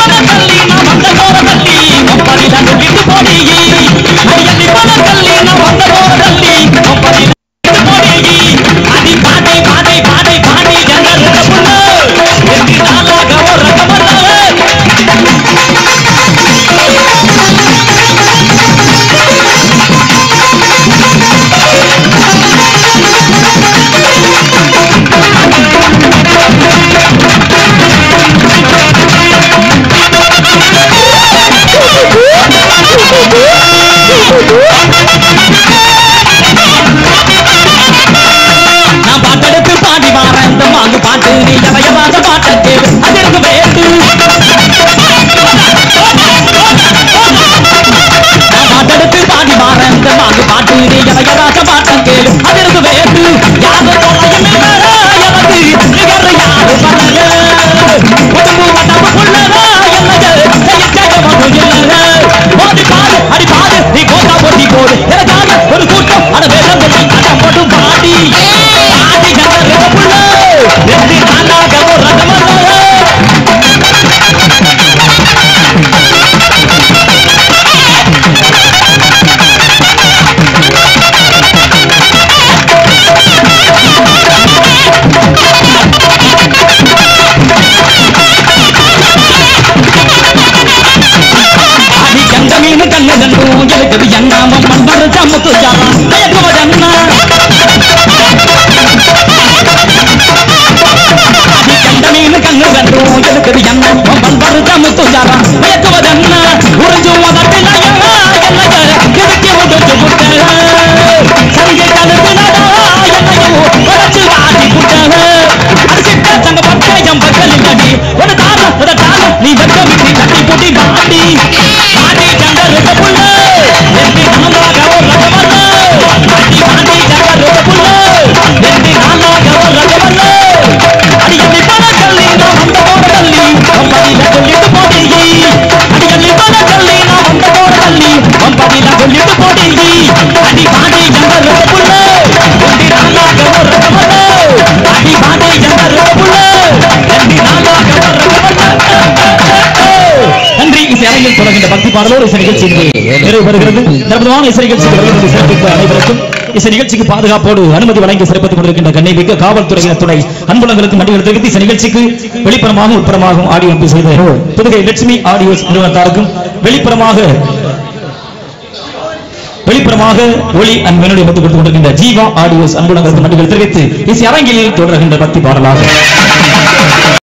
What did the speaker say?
போன தள்ளி நான் வந்த போற தள்ளி ஒப்பதில சொல்லிட்டு போடி அடி போன தள்ளி நான் வந்த போற தள்ளி ஒப்பதில போடி அடி பாடி பாடி பாடி பாடி ஜன்னல் புண்ணு என்று நாளாக ஒரு ரகமல்ல நான் பாட்டெடுத்து பாடி வாரேன் இந்த மாங்கு பாட்டு நீ எவையவாத பாட்டை கேளு அதற்கு வேண்டு நான் பாட்டெடுத்து பாடி வாரேன் இந்த மாங்கு பாட்டு நீ எவையவாத பாட்டை கேளு அதற்கு வேண்டு யாரு தொலையும் எனக்கு நிகர் யாரு பண்ணல உடம்பு வட்டப்பு புள்ளவா என்னது செய்யச்சேகமும் இல்ல ஓடி பாரு அடி பாரு நீ கோட்டா போட்டி போடு எனக்காக ஒரு கூட்டம் அட வேகம் சொல்லி கட்டம் போட்டு பாடி பாடி கட்ட புள்ள எப்படி நானாக ஒரு ரகமல்ல அடி கண்ட மீன் கண்ணு கண்டும் எனக்கு எண்ணாமம் மண்பரு சமத்து யாரா மயக்குவதென்ன அடி கண்ட மீன் கண்ணு கண்டும் எனக்கு எண்ணாமம் மண்பரு சமத்து யாரா மயக்குவதென்ன உறிஞ்சு உதட்டிலையா என்னைய எதுக்கி உடுத்து புட்ட சரிகை கழுத்து நடா என்னையும் உரைச்சு வாடி புட்ட அரிசிட்ட தங்க பட்டயம் பக்கலில் அடி ஒரு தாரம் ஒரு தாரம் நீ வெட்ட விட்டு கட்டி புட்டி வாடி வாடி ஜங்கருக்கு புள்ள எப்படி நானாக ஒரு ரகமல்ல வாடி வாடி ஜங்கருக்கு புள்ள எப்படி நானாக ஒரு ரகமல்ல அடி எண்ணி பண கல்லி நான் வந்த போற கல்லி அம்பதியில சொல்லிட்டு போடி அடி எண்ணி பண கல்லி நான் வந்த போற கல்லி அம்பதியில சொல்லிட்டு போடி அடி வாடி ஜங்கருக்கு புள்ள எப்படி நானாக ஒரு ரகமல்ல அடி வாடி ஜங்கருக்கு புள்ள எப்படி நானாக ஒரு ரகமல்ல நன்றி இசை அரங்கில் தொடர்கின்ற பக்தி பாடலோடு இசை நிகழ்ச்சி இங்கே நிறைவு பெறுகிறது பிரபலமான இசை நிகழ்ச்சிக்கு வருகிறது சிறப்பித்த அனைவருக்கும் இசை நிகழ்ச்சிக்கு பாதுகாப்போடு அனுமதி வழங்கி சிறப்பித்துக் கொண்டிருக்கின்ற கண்ணைமிக்க காவல்துறையினர் துணை அன்புலங்களுக்கு நன்றிகள் தெரிவித்து இசை நிகழ்ச்சிக்கு வெளிப்புறமாகவும் உட்புறமாகவும் ஆடியோ அமைப்பு செய்த புதுகை லட்சுமி ஆடியோஸ் நிறுவனத்தாருக்கும் வெளிப்புறமாக வெளிப்புறமாக ஒளி அண்ட் மெலோடி அமைத்துக் கொடுத்துக் கொண்டிருக்கின்ற ஜீவா ஆடியோஸ் அன்புலங்களுக்கு நன்றிகள் தெரிவித்து இசை அரங்கில் தொடர்கின்ற பக்தி பாடலாகும்